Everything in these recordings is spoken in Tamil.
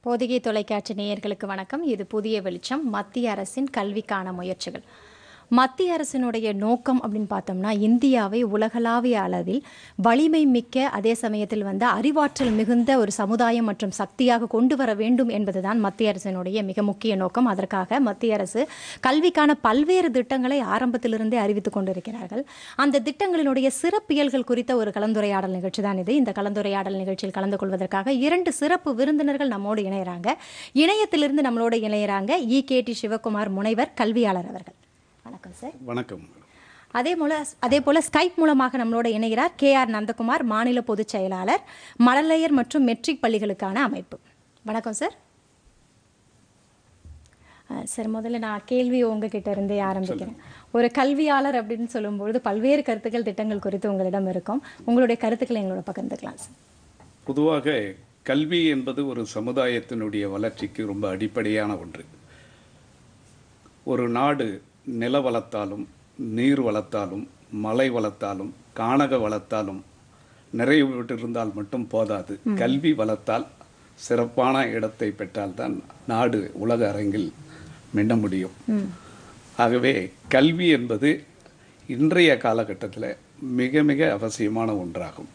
பொதிகை தொலைக்காட்சி நேயர்களுக்கு வணக்கம் இது புதிய வெளிச்சம் மத்திய அரசின் கல்விக்கான முயற்சிகள் மத்திய அரசினுடைய நோக்கம் அப்படின்னு பார்த்தோம்னா இந்தியாவை உலகளாவிய அளவில் வலிமை மிக்க அதே சமயத்தில் வந்து அறிவாற்றல் மிகுந்த ஒரு சமுதாயம் மற்றும் சக்தியாக கொண்டு வர வேண்டும் என்பதுதான் மத்திய அரசினுடைய மிக முக்கிய நோக்கம் அதற்காக மத்திய அரசு கல்விக்கான பல்வேறு திட்டங்களை ஆரம்பத்திலிருந்தே அறிவித்துக் கொண்டிருக்கிறார்கள் அந்த திட்டங்களினுடைய சிறப்பியல்கள் குறித்த ஒரு கலந்துரையாடல் நிகழ்ச்சி தான் இது இந்த கலந்துரையாடல் நிகழ்ச்சியில் கலந்து கொள்வதற்காக இரண்டு சிறப்பு விருந்தினர்கள் நம்மோடு இணையறாங்க இணையத்திலிருந்து நம்மளோட இணையறாங்க இ கே டி சிவகுமார் முனைவர் கல்வியாளர் அவர்கள் வணக்கம் சார் வணக்கம் அதே போல அதே போல ஸ்கைப் மூலமாக நம்மளோட இணைகிறார் கே ஆர் நந்தகுமார் மாநில பொதுச் செயலாளர் மழலையர் மற்றும் மெட்ரிக் பள்ளிகளுக்கான அமைப்பு வணக்கம் சார் அஹ் சார் முதல்ல நான் கேள்வி உங்ககிட்ட இருந்தே ஆரம்பிக்கிறேன் ஒரு கல்வியாளர் அப்படின்னு சொல்லும்பொழுது பல்வேறு கருத்துக்கள் திட்டங்கள் குறித்து உங்களிடம் இருக்கும் உங்களுடைய கருத்துக்களை எங்களோட பகிர்ந்துக்கலாம் சார் பொதுவாக கல்வி என்பது ஒரு சமுதாயத்தினுடைய வளர்ச்சிக்கு ரொம்ப அடிப்படையான ஒன்று ஒரு நாடு நில வளத்தாலும் நீர் வளத்தாலும் மலை வளத்தாலும் கானக வளத்தாலும் நிறைய இருந்தால் மட்டும் போதாது கல்வி வளத்தால் சிறப்பான இடத்தை பெற்றால்தான் நாடு உலக அரங்கில் மின்ன முடியும் ஆகவே கல்வி என்பது இன்றைய காலகட்டத்தில் மிக மிக அவசியமான ஒன்றாகும்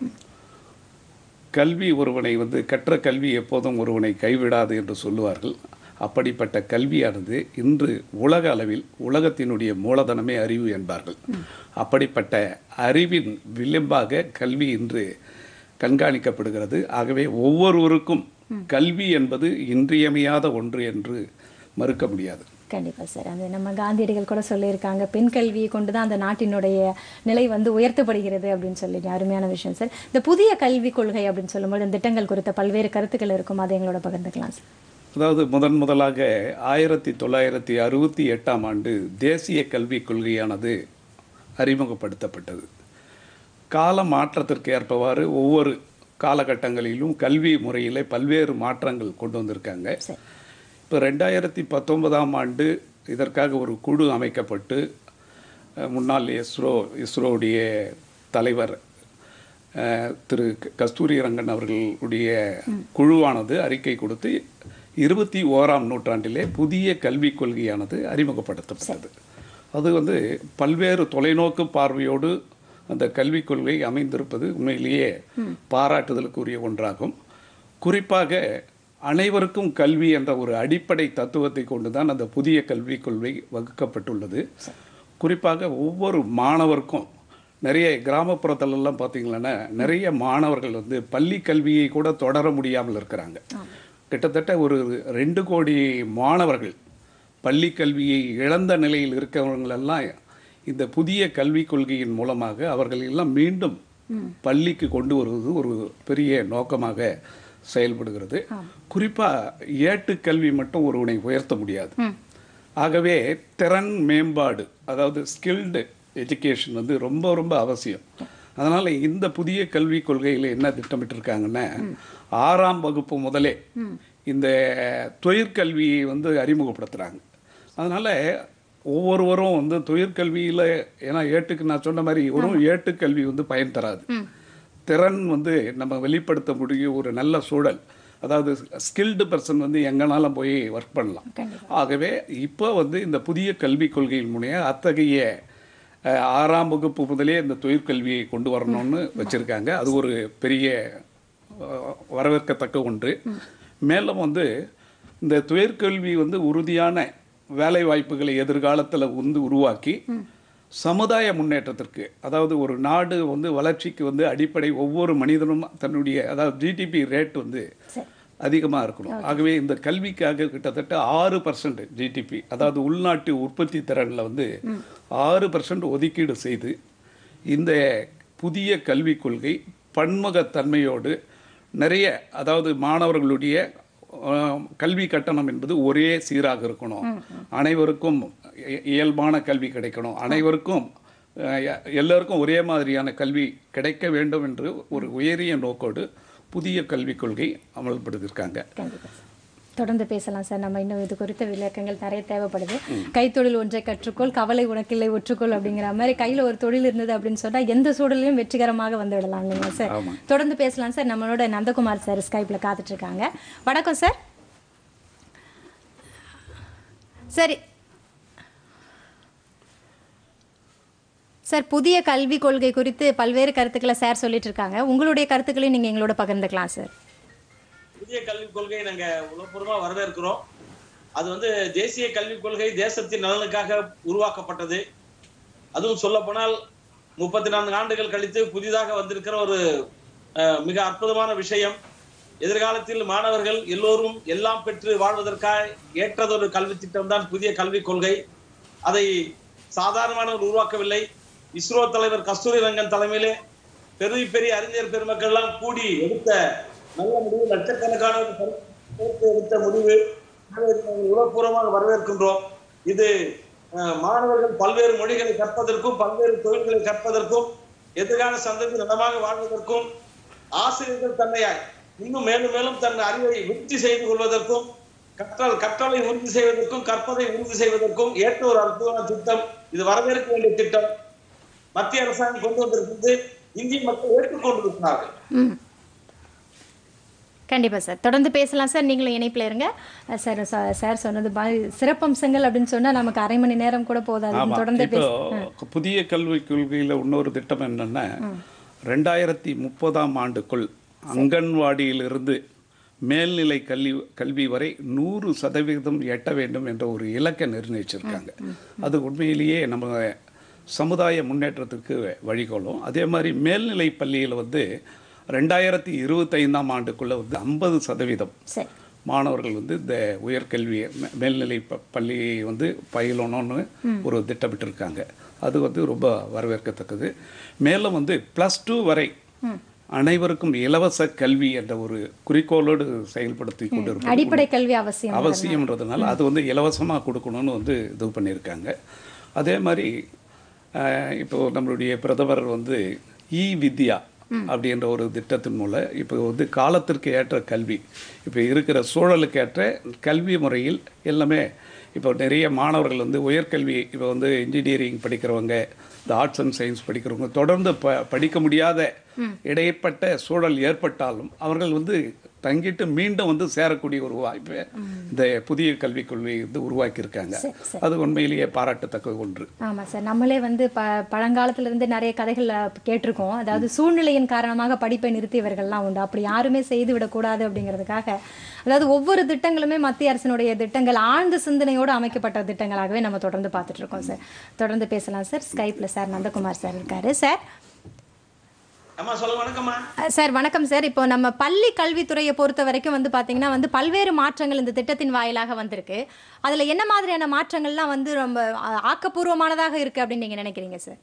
கல்வி ஒருவனை வந்து கற்ற கல்வி எப்போதும் ஒருவனை கைவிடாது என்று சொல்லுவார்கள் அப்படிப்பட்ட கல்வியானது இன்று உலக அளவில் உலகத்தினுடைய மூலதனமே அறிவு என்பார்கள் அப்படிப்பட்ட அறிவின் விளிம்பாக கல்வி இன்று கண்காணிக்கப்படுகிறது ஆகவே ஒவ்வொருவருக்கும் கல்வி என்பது இன்றியமையாத ஒன்று என்று மறுக்க முடியாது கண்டிப்பா சார் அது நம்ம காந்தியடிகள் கூட சொல்லியிருக்காங்க பெண் கல்வியை கொண்டு தான் அந்த நாட்டினுடைய நிலை வந்து உயர்த்தப்படுகிறது அப்படின்னு சொல்லி அருமையான விஷயம் சார் இந்த புதிய கல்விக் கொள்கை அப்படின்னு சொல்லும்போது இந்த திட்டங்கள் குறித்த பல்வேறு கருத்துக்கள் இருக்கும் அதை எங்களோட பகிர்ந்துக்கலாம் சார் அதாவது முதன் முதலாக ஆயிரத்தி தொள்ளாயிரத்தி அறுபத்தி எட்டாம் ஆண்டு தேசிய கல்விக் கொள்கையானது அறிமுகப்படுத்தப்பட்டது கால மாற்றத்திற்கு ஏற்பவாறு ஒவ்வொரு காலகட்டங்களிலும் கல்வி முறையில் பல்வேறு மாற்றங்கள் கொண்டு வந்திருக்காங்க சரி இப்போ ரெண்டாயிரத்தி பத்தொன்பதாம் ஆண்டு இதற்காக ஒரு குழு அமைக்கப்பட்டு அஹ், முன்னாள் இஸ்ரோ இஸ்ரோவுடைய தலைவர் அஹ், திரு க- கஸ்தூரி ரங்கன் அவர்களுடைய குழுவானது அறிக்கை கொடுத்து இருபத்தி ஓராம் நூற்றாண்டிலே புதிய கல்விக் கொள்கையானது அறிமுகப்படுத்தப்பட்டது அது வந்து பல்வேறு தொலைநோக்கு பார்வையோடு அந்த கல்விக் கொள்கை அமைந்திருப்பது உண்மையிலேயே பாராட்டுதலுக்குரிய ஒன்றாகும் குறிப்பாக அனைவருக்கும் கல்வி என்ற ஒரு அடிப்படை தத்துவத்தை கொண்டுதான் அந்த புதிய கல்விக் கொள்கை வகுக்கப்பட்டுள்ளது குறிப்பாக ஒவ்வொரு மாணவருக்கும் நிறைய கிராமப்புறத்திலெல்லாம் பார்த்தீங்கன்னா நிறைய மாணவர்கள் வந்து பள்ளி கல்வியை கூட தொடர முடியாமல் இருக்கிறாங்க கிட்டத்தட்ட ஒரு ரெண்டு கோடி மாணவர்கள் பள்ளி கல்வியை இழந்த நிலையில் இருக்கிறவங்களெல்லாம் இந்த புதிய கல்விக் கொள்கையின் மூலமாக அவர்கள் எல்லாம் மீண்டும் பள்ளிக்கு கொண்டு வருவது ஒரு பெரிய நோக்கமாக செயல்படுகிறது குறிப்பா ஏட்டுக்கல்வி மட்டும் ஒருவனை உயர்த்த முடியாது ஆகவே திறன் மேம்பாடு அதாவது ஸ்கில்டு எஜுகேஷன் வந்து ரொம்ப ரொம்ப அவசியம் அதனால இந்த புதிய கல்விக் கொள்கையில் என்ன திட்டமிட்டிருக்காங்கன்னா ஆறாம் வகுப்பு முதலே இந்த தொழிற்கல்வியை வந்து அறிமுகப்படுத்துறாங்க அதனால ஒவ்வொருவரும் வந்து தொழிற்கல்வியில் ஏன்னா ஏட்டுக்கு நான் சொன்ன மாதிரி ஒரு ஏட்டுக்கல்வி வந்து பயன் தராது திறன் வந்து நம்ம வெளிப்படுத்த முடியும் ஒரு நல்ல சூழல் அதாவது ஸ்கில்டு பர்சன் வந்து எங்கனாலும் போய் ஒர்க் பண்ணலாம் ஆகவே இப்போ வந்து இந்த புதிய கல்விக் கொள்கையின் மூலியம் அத்தகைய அஹ், ஆறாம் வகுப்பு முதலே இந்த தொழிற்கல்வியை கொண்டு வரணும்னு வச்சிருக்காங்க அது ஒரு பெரிய அஹ், வரவேற்கத்தக்க ஒன்று மேலும் வந்து இந்த தொழிற்கல்வி வந்து உறுதியான வேலை வாய்ப்புகளை எதிர்காலத்தில் வந்து உருவாக்கி சமுதாய முன்னேற்றத்திற்கு அதாவது ஒரு நாடு வந்து வளர்ச்சிக்கு வந்து அடிப்படை ஒவ்வொரு மனிதனும் தன்னுடைய அதாவது ஜிடிபி ரேட் வந்து அதிகமாக இருக்கணும் ஆகவே இந்த கல்விக்காக கிட்டத்தட்ட ஆறு பர்சன்ட் ஜிடிபி அதாவது உள்நாட்டு உற்பத்தி திறனில் வந்து ஆறு பர்சன்ட் ஒதுக்கீடு செய்து இந்த புதிய கல்விக் கொள்கை பன்முகத்தன்மையோடு நிறைய அதாவது மாணவர்களுடைய அஹ், கல்வி கட்டணம் என்பது ஒரே சீராக இருக்கணும் அனைவருக்கும் இய- இயல்பான கல்வி கிடைக்கணும் அனைவருக்கும் அஹ், எ- எல்லாருக்கும் ஒரே மாதிரியான கல்வி கிடைக்க வேண்டும் என்று ஒரு உயரிய நோக்கோடு புதிய கல்விக் கொள்கை அமல்படுத்தியிருக்காங்க கண்டிப்பா சார் தொடர்ந்து பேசலாம் சார் நம்ம இன்னும் இது குறித்த விளக்கங்கள் நிறைய தேவைப்படுது கைத்தொழில் ஒன்றை கற்றுக்கொள் கவலை உனக்கில்லை ஒற்றுக்கொள் அப்படிங்கிற மாதிரி கையில ஒரு தொழில் இருந்தது அப்படின்னு சொன்னா எந்த சூழலையும் வெற்றிகரமாக வந்து விடலாம் இல்லைங்களா சார் தொடர்ந்து பேசலாம் சார் நம்மளோட நந்தகுமார் சார் ஸ்கைப்ல காத்துட்டு இருக்காங்க வணக்கம் சார் சரி சார் புதிய கல்விக் கொள்கை குறித்து பல்வேறு கருத்துக்களை சார் சொல்லிட்டு இருக்காங்க உங்களுடைய கருத்துக்களையும் நீங்க எங்களோட பகிர்ந்துக்கலாம் சார் புதிய கல்விக் கொள்கையை நாங்க உளப்பூர்வமா வரவேற்கிறோம் அது வந்து தேசிய கல்விக் கொள்கை தேசத்தின் நலனுக்காக உருவாக்கப்பட்டது அதுவும் சொல்ல போனால் முப்பத்தி நான்கு ஆண்டுகள் கழித்து புதிதாக வந்திருக்கிற ஒரு அஹ், மிக அற்புதமான விஷயம் எதிர்காலத்தில் மாணவர்கள் எல்லோரும் எல்லாம் பெற்று வாழ்வதற்காக ஏற்றதொரு கல்வி திட்டம் தான் புதிய கல்விக் கொள்கை அதை சாதாரணமானவர் உருவாக்கவில்லை இஸ்ரோ தலைவர் கஸ்தூரி ரங்கன் தலைமையிலே பெரிய பெரிய அறிஞர் பெருமக்கள் எல்லாம் கூடி எடுத்த நல்ல முடிவு லட்சக்கணக்கானவர் சேர்த்து எடுத்த முடிவு எனவே இதை நாங்கள் உளப்பூர்வமாக வரவேற்கின்றோம் இது அஹ், மாணவர்கள் பல்வேறு மொழிகளை கற்பதற்கும் பல்வேறு தொழில்களை கற்பதற்கும் எதிர்கால சந்ததி நலமாக வாழ்வதற்கும் ஆசிரியர்கள் தன்னை இன்னும் மேலும் மேலும் தன் அறிவை விருத்தி செய்து கொள்வதற்கும் கற்றல் கற்றலை உறுதி செய்வதற்கும் கற்பதை உறுதி செய்வதற்கும் ஏற்ற ஒரு அற்புதமான திட்டம் இது வரவேற்க வேண்டிய திட்டம் மத்திய அரசாங்கம் கொண்டு வந்திருக்கிறது இந்திய மக்கள் ஏற்றுக்கொண்டிருக்கிறார்கள் ம் கண்டிப்பா சார் தொடர்ந்து பேசலாம் சார் நீங்களும் இணைப்பில் இருங்க அஹ் சார் ச- சார் சொன்னது மாதிரி சிறப்பம்சங்கள் அப்படின்னு சொன்னா நமக்கு அரை மணி நேரம் கூட போதாது ஆமா தொடர்ந்து இப்போ பேச புதிய கல்விக் கொள்கையில் இன்னொரு திட்டம் என்னன்னா ரெண்டாயிரத்தி முப்பதாம் ஆண்டுக்குள் அங்கன்வாடியிலிருந்து மேல்நிலை கல்வி கல்வி வரை நூறு சதவீதம் எட்ட வேண்டும் என்ற ஒரு இலக்கை நிர்ணயிச்சிருக்காங்க அது உண்மையிலேயே நம்ம சமுதாய முன்னேற்றத்துக்கு வழிகோலும் அதே மாதிரி மேல்நிலை பள்ளியில் வந்து ரெண்டாயிரத்தி இருபத்தைந்தாம் ஆண்டுக்குள்ளே வந்து ஐம்பது சதவீதம் சரி மாணவர்கள் வந்து இந்த உயர்கல்வி மே- மேல்நிலை ப பள்ளியை வந்து பயிலணும்னு ஒரு திட்டமிட்டிருக்காங்க அது வந்து ரொம்ப வரவேற்கத்தக்கது மேலும் வந்து ப்ளஸ் டூ வரை அனைவருக்கும் இலவச கல்வி என்ற ஒரு குறிக்கோளோடு செயல்படுத்தி கொண்டிருப்பது அடிப்படை கல்வி அவசியம் அவசியம்ன்றதுனால அது வந்து இலவசமாக கொடுக்கணும்னு வந்து இது பண்ணியிருக்காங்க அதே மாதிரி அஹ், இப்போ நம்மளுடைய பிரதமர் வந்து இ வித்யா அப்படின்ற ஒரு திட்டத்தின் மூலம் இப்போ வந்து காலத்திற்கு ஏற்ற கல்வி இப்போ இருக்கிற சூழலுக்கு ஏற்ற கல்வி முறையில் எல்லாமே இப்போ நிறைய மாணவர்கள் வந்து உயர்கல்வி இப்போ வந்து இன்ஜினியரிங் படிக்கிறவங்க இந்த ஆர்ட்ஸ் அண்ட் சயின்ஸ் படிக்கிறவங்க தொடர்ந்து ப படிக்க முடியாத இடைப்பட்ட சூழல் ஏற்பட்டாலும் அவர்கள் வந்து தங்கிட்டு மீண்டும் வந்து சேரக்கூடிய ஒரு வாய்ப்பை இந்த புதிய கல்விக் கொள்கை வந்து உருவாக்கியிருக்காங்க சரி, சரி. அது உண்மையிலேயே பாராட்டத்தக்க ஒன்று ஆமா சார் நம்மளே வந்து ப பழங்காலத்துல இருந்து நிறைய கதைகள் கேட்டிருக்கோம் அதாவது சூழ்நிலையின் காரணமாக படிப்பை நிறுத்தியவர்கள்லாம் உண்டு அப்படி யாருமே செய்து விடக்கூடாது அப்படிங்கிறதுக்காக அதாவது ஒவ்வொரு திட்டங்களுமே மத்திய அரசினுடைய திட்டங்கள் ஆழ்ந்த சிந்தனையோடு அமைக்கப்பட்ட திட்டங்களாகவே நம்ம தொடர்ந்து பார்த்துட்டு இருக்கோம் சார் தொடர்ந்து பேசலாம் சார் ஸ்கைப்ல சார் நந்தகுமார் சார் இருக்காரு சார் அம்மா சொல்லுங்க வணக்கம்மா அஹ் சார் வணக்கம் சார் இப்போ நம்ம பள்ளி கல்வித்துறையை பொறுத்த வரைக்கும் வந்து பார்த்தீங்கன்னா வந்து பல்வேறு மாற்றங்கள் இந்த திட்டத்தின் வாயிலாக வந்திருக்கு அதில் என்ன மாதிரியான மாற்றங்கள்லாம் வந்து ரொம்ப அஹ், ஆக்கப்பூர்வமானதாக இருக்கு அப்படின்னு நீங்கள் நினைக்கிறீங்க சார்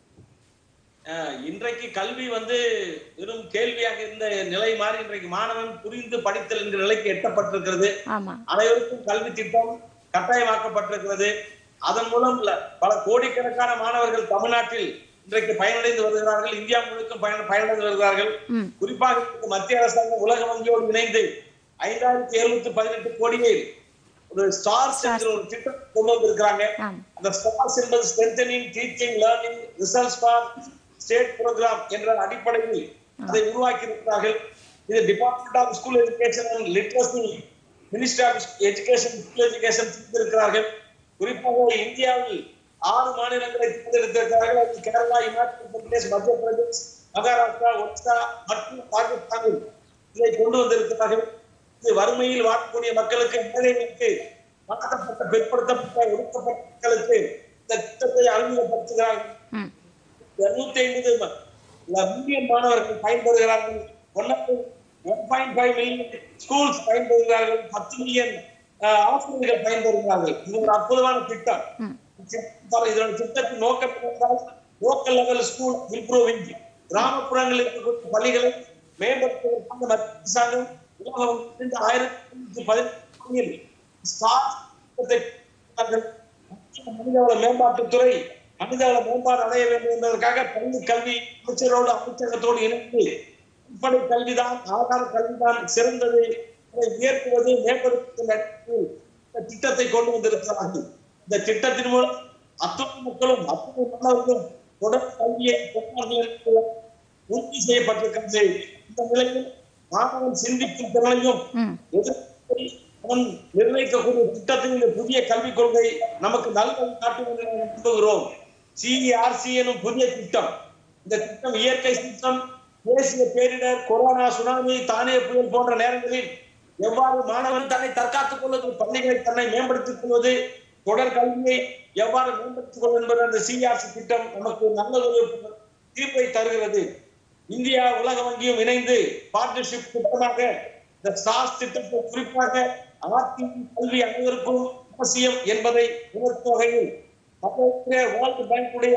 அஹ் இன்றைக்கு கல்வி வந்து வெறும் கேள்வியாக இருந்த நிலை மாறி இன்றைக்கு மாணவன் புரிந்து படித்தல் என்கிற நிலைக்கு எட்டப்பட்டிருக்கிறது ஆமாம் அனைவருக்கும் கல்வி திட்டம் கட்டாயமாக்கப்பட்டிருக்கிறது அதன் மூலம் ல- பல கோடிக்கணக்கான மாணவர்கள் தமிழ்நாட்டில் இன்றைக்கு பயனடைந்து வருகிறார்கள் இந்தியா முழுக்கும் பயன் பயனடைந்து வருகிறார்கள் ம். குறிப்பாக இப்ப மத்திய அரசாங்கம் உலக வங்கியோடு இணைந்து ஐந்தாயிரத்தி எழுநூத்தி பதினெட்டு கோடியை ஒரு ஸ்டார்ஸ் என்கிற ஒரு திட்டம் கொண்டு வந்திருக்கிறாங்க ஆம் அந்த ஸ்டார்ஸ் என்பது strengthening teaching learning results for state program என்ற அடிப்படையில் அதை உருவாக்கி இருக்கிறார்கள் இது department of school education and literacy minister of education school education இருக்கிறார்கள் குறிப்பாக இந்தியாவில் ஆறு மாநிலங்களை தேர்ந்தெடுத்திருக்கிறார்கள் அது கேரளா இமாச்சல பிரதேஷ் மத்திய பிரதேஷ் மகாராஷ்டிரா ஒடிசா மற்றும் பாகிஸ்தானில் இதை கொண்டு வந்திருக்கிறார்கள் இது வறுமையில் வாழக்கூடிய மக்களுக்கு ஏழைகளுக்கு மாற்றப்பட்ட பிற்படுத்தப்பட்ட ஒடுக்கப்பட்ட மக்களுக்கு இந்த திட்டத்தை அறிமுகப்படுத்துகிறார்கள் ம் இருநூத்தி ஐம்பது மில்லியன் மாணவர்கள் பயன்பெறுகிறார்கள் one one point five million schools பயன்பெறுகிறார்கள் பத்து மில்லியன் ஆசிரியர்கள் பயன்பெறுகிறார்கள் இது ஒரு அற்புதமான திட்டம் ம். இதோட திட்டத்தின் நோக்கம் என்றால் லோக்கல் லெவல் ஸ்கூல் இம்ப்ரூவிங் கிராமப்புறங்களில் இருக்கக்கூடிய பள்ளிகளை மேம்படுத்துவதற்காக மத்திய அரசாங்கம் உலக வங்கி ஆயிரத்தி பதினெட்டு ஸ்டார் திட்டத்தை கொண்டார்கள். மத்திய மனிதவள மேம்பாட்டுத்துறை மனிதவள மேம்பாடு அடைய வேண்டும் என்பதற்காக பள்ளி கல்வி அமைச்சரோடு அமைச்சகத்தோடு இணைந்து அடிப்படை கல்விதான் ஆதார கல்விதான் சிறந்தது அதை உயர்த்துவது மேம்படுத்துவது அடிப்படையில் இந்த திட்டத்தை கொண்டு வந்திருக்கிறார்கள் இந்த திட்டத்தின் மூலம் அத்துணை மக்களும் அத்துணை மாணவர்களும் தொடர் கல்வியை பெற்றார்கள் என்பது உறுதி செய்யப்பட்டிருக்கிறது இந்த நிலையில் மாணவன் சிந்திக்கும் திறனையும் ம் எதிர்ப்பை முன் நிர்ணயிக்கக்கூடிய திட்டத்தில் இந்த புதிய கல்விக் கொள்கை நமக்கு நல்ல காட்டும் என்று நாம் நம்புகிறோம் சிஇஆர்சி எனும் புதிய திட்டம் இந்த திட்டம் இயற்கை சீற்றம் தேசிய பேரிடர் கொரோனா சுனாமி தானே புயல் போன்ற நேரங்களில் எவ்வாறு மாணவன் தன்னை தற்காத்துக் கொள்வது பள்ளிகளை தன்னை மேம்படுத்திக் கொள்வது தொடர் கல்வியை எவ்வாறு மேம்படுத்திக் கொள்வது என்பது அந்த சிஆர்சி திட்டம் நமக்கு நல்ல ஒரு தீர்ப்பை தருகிறது இந்தியா உலக வங்கியும் இணைந்து பார்ட்னர்ஷிப் திட்டமாக இந்த ஸ்டார்ஸ் திட்டத்தை குறிப்பாக ஆர்டி கல்வி அனைவருக்கும் அவசியம் என்பதை உணர்த்தும் வகையில் வேர்ல்டு பேங்க் உடைய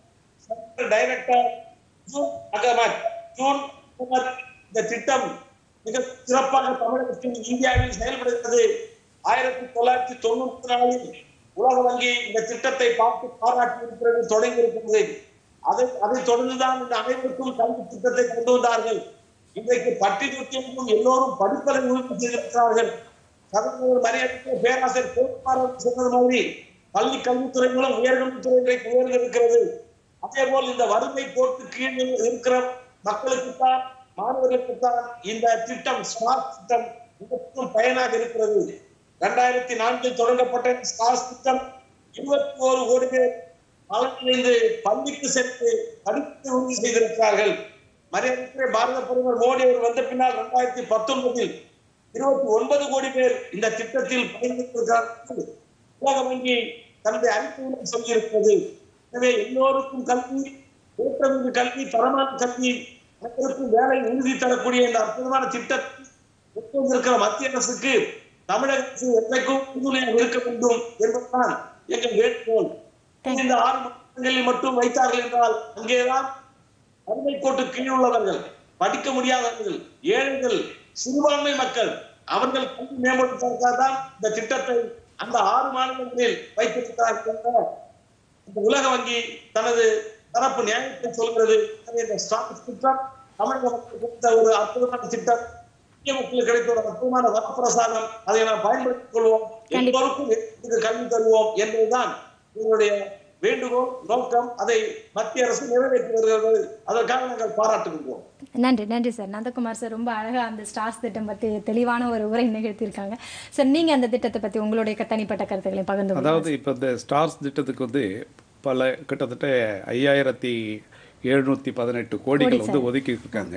டைரக்டர் ஜூன் அகமத் ஜூன் அகமத் இந்த திட்டம் மிக சிறப்பாக தமிழகத்தில் இந்தியாவில் செயல்படுகிறது ஆயிரத்தி தொள்ளாயிரத்தி தொண்ணூத்தி நாலில் உலக வங்கி இந்த திட்டத்தை பார்த்து பாராட்டி இருக்கிறது தொடங்கி இருக்கிறது அதை அதை தொடர்ந்துதான் இந்த அனைவருக்கும் கல்வி திட்டத்தை கொண்டு வந்தார்கள் இன்றைக்கு பட்டி தொட்டியும் எல்லோரும் படிப்பதை உறுதி செய்திருக்கிறார்கள் சதவீத மரியாதை பேராசிரியர் கோட்பாளர் சொன்னது மாதிரி பள்ளி கல்வித்துறை மூலம் உயர்கல்வித்துறை இன்றைக்கு உயர்ந்து இருக்கிறது அதே போல் இந்த வறுமை கோட்டு கீழ் இருக்கிற மக்களுக்குத்தான் மாணவர்களுக்குத்தான் இந்த திட்டம் ஸ்மார்ட் திட்டம் மிகவும் பயனாக இருக்கிறது இரண்டாயிரத்தி நான்கில் தொடங்கப்பட்ட ஸ்டார்ஸ் திட்டம் இருபத்தி ஓரு கோடி பேர் பலனிணைந்து பள்ளிக்கு சென்று படித்து உறுதி செய்திருக்கிறார்கள் மரியாதைக்குரிய பாரத பிரதமர் மோடி அவர் வந்த பின்னால் இரண்டாயிரத்தி பத்தொன்பதில் இருபத்தி ஒன்பது கோடி பேர் இந்த திட்டத்தில் பயன்பெற்றிருக்கிறார்கள் உலக வங்கி தனது அறிக்கையிலும் சொல்லியிருக்கிறது எனவே எல்லோருக்கும் கல்வி ஊட்டமிகு கல்வி தரமான கல்வி அனைவருக்கும் வேலை உறுதி தரக்கூடிய இந்த அற்புதமான திட்டத்தை இருக்கிற மத்திய அரசுக்கு தமிழக அரசு என்றைக்கும் உறுதுணையாக இருக்க வேண்டும் என்பதுதான் எங்கள் வேண்டுகோள் இந்த ஆறு மாதங்களில் மட்டும் வைத்தார்கள் என்றால் அங்கேதான் வறுமை கோட்டு கீழ் உள்ளவர்கள் படிக்க முடியாதவர்கள் ஏழைகள் சிறுபான்மை மக்கள் அவர்கள் கல்வி மேம்படுத்துவதற்காக தான் இந்த திட்டத்தை அந்த ஆறு மாநிலங்களில் வைத்திருக்கிறார்கள் என்ற இந்த உலக வங்கி தனது தரப்பு நியாயத்தை சொல்கிறது எனவே இந்த ஸ்டார்ட் திட்டம் தமிழக மக்களுக்கு கிடைத்த ஒரு அற்புதமான திட்டம் இந்திய மக்களுக்கு கிடைத்த ஒரு அற்புதமான வரப்பிரசாதம் அதை நாம் பயன்படுத்திக் கொள்வோம் எல்லோருக்கும் இது கல்வி தருவோம் என்பதுதான் எங்களுடைய வேண்டுகோள் நோக்கம் அதை மத்திய அரசு நிறைவேற்றி வருகிறது அதற்காக நாங்கள் பாராட்டுகின்றோம் நன்றி நன்றி சார் நந்தகுமார் சார் ரொம்ப அழகா அந்த ஸ்டார்ஸ் திட்டம் பத்தி தெளிவான ஒரு உரை நிகழ்த்தியிருக்காங்க சார் நீங்க அந்த திட்டத்தை பத்தி உங்களுடைய தனிப்பட்ட கருத்துக்களை பகிர்ந்து கொள்ளுங்க. அதாவது இப்போ இந்த ஸ்டார்ஸ் திட்டத்துக்கு வந்து பல கிட்டத்தட்ட ஐயாயிரத்தி எழுநூற்றி பதினெட்டு கோடிகள் வந்து ஒதுக்கி இருக்காங்க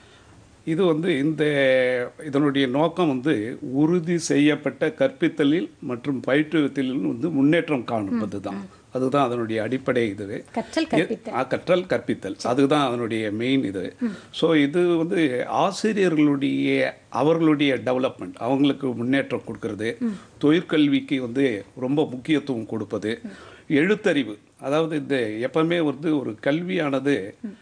இது வந்து இந்த இதனுடைய நோக்கம் வந்து உறுதி செய்யப்பட்ட கற்பித்தலில் மற்றும் பயிற்றுவித்தலில் வந்து முன்னேற்றம் காணுவது தான் அதுதான் அதனுடைய அடிப்படை இது கற்றல் கற்பித்தல் ஆ, கற்றல் கற்பித்தல் அதுதான் அதனுடைய மெயின் இது ஸோ இது வந்து ஆசிரியர்களுடைய அவர்களுடைய டெவலப்மெண்ட் அவங்களுக்கு முன்னேற்றம் கொடுக்கறது தொழிற்கல்விக்கு வந்து ரொம்ப முக்கியத்துவம் கொடுப்பது எழுத்தறிவு அதாவது இந்த எப்பவுமே வந்து ஒரு கல்வியானது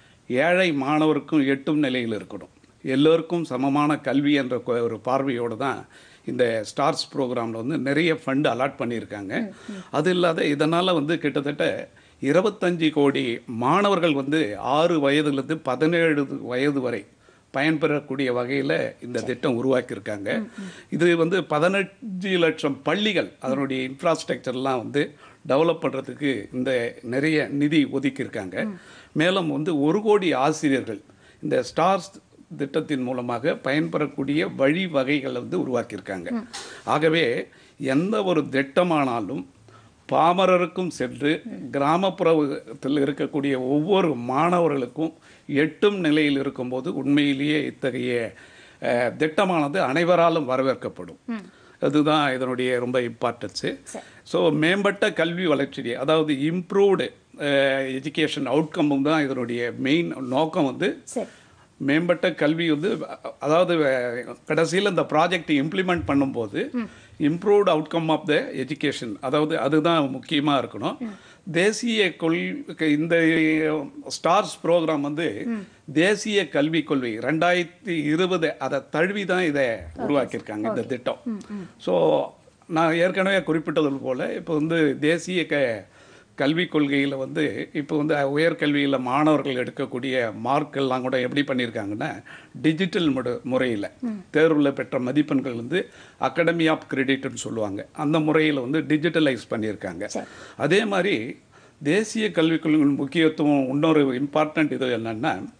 ஏழை மாணவருக்கும் எட்டும் நிலையில் இருக்கணும் எல்லோருக்கும் சமமான கல்வி என்ற கொ- ஒரு பார்வையோடு தான் இந்த ஸ்டார்ஸ் ப்ரோக்ராமில் வந்து நிறைய ஃபண்டு அலாட் பண்ணியிருக்காங்க அது இல்லாத இதனால் வந்து கிட்டத்தட்ட இருபத்தஞ்சி கோடி மாணவர்கள் வந்து ஆறு வயதுலேருந்து பதினேழு வயது வரை பயன்பெறக்கூடிய வகையில் இந்த திட்டம் உருவாக்கியிருக்காங்க இது வந்து பதினஞ்சு லட்சம் பள்ளிகள் அதனுடைய இன்ஃப்ராஸ்ட்ரக்சர்லாம் வந்து டெவலப் பண்ணுறதுக்கு இந்த நிறைய நிதி ஒதுக்கியிருக்காங்க மேலும் வந்து ஒரு கோடி ஆசிரியர்கள் இந்த ஸ்டார்ஸ் திட்டத்தின் மூலமாக பயன்பெறக்கூடிய வழிவகைகளை வந்து உருவாக்கியிருக்காங்க ஆகவே எந்த ஒரு திட்டமானாலும் பாமரருக்கும் சென்று கிராமப்புறத்தில் இருக்கக்கூடிய ஒவ்வொரு மாணவர்களுக்கும் எட்டும் நிலையில் இருக்கும்போது உண்மையிலேயே இத்தகைய அஹ், திட்டமானது அனைவராலும் வரவேற்கப்படும் அதுதான் இதனுடைய ரொம்ப இம்பார்ட்டன்ஸு ஸோ மேம்பட்ட கல்வி வளர்ச்சி அதாவது இம்ப்ரூவ்டு எஜுகேஷன் அவுட்கம்மும் தான் இதனுடைய மெயின் நோக்கம் வந்து சரி மேம்பட்ட கல்வி வந்து அதாவது கடைசியில் இந்த ப்ராஜெக்ட் இம்ப்ளிமெண்ட் பண்ணும்போது improved outcome of the education அதாவது அதுதான் முக்கியமாக இருக்கணும் தேசிய கொள் இந்த ஸ்டார்ஸ் ப்ரோக்ராம் வந்து தேசிய கல்விக் கொள்கை ரெண்டாயிரத்தி இருபது அதை தழுவி தான் இதை உருவாக்கியிருக்காங்க இந்த திட்டம் ஸோ நான் ஏற்கனவே குறிப்பிட்டது போல் இப்போ வந்து தேசிய க கல்விக் கொள்கையில் வந்து இப்போ வந்து உயர்கல்வியில் மாணவர்கள் எடுக்கக்கூடிய மார்க் எல்லாம் கூட எப்படி பண்ணியிருக்காங்கன்னா டிஜிட்டல் முறை முறையில் தேர்வில் பெற்ற மதிப்பெண்கள் வந்து அகாடமி ஆஃப் கிரெடிட்னு சொல்லுவாங்க அந்த முறையில் வந்து டிஜிட்டலைஸ் பண்ணியிருக்காங்க அதே மாதிரி தேசிய கல்விக் கொள்கையின் முக்கியத்துவம் இன்னொரு இம்பார்ட்டன்ட் இது என்னென்னா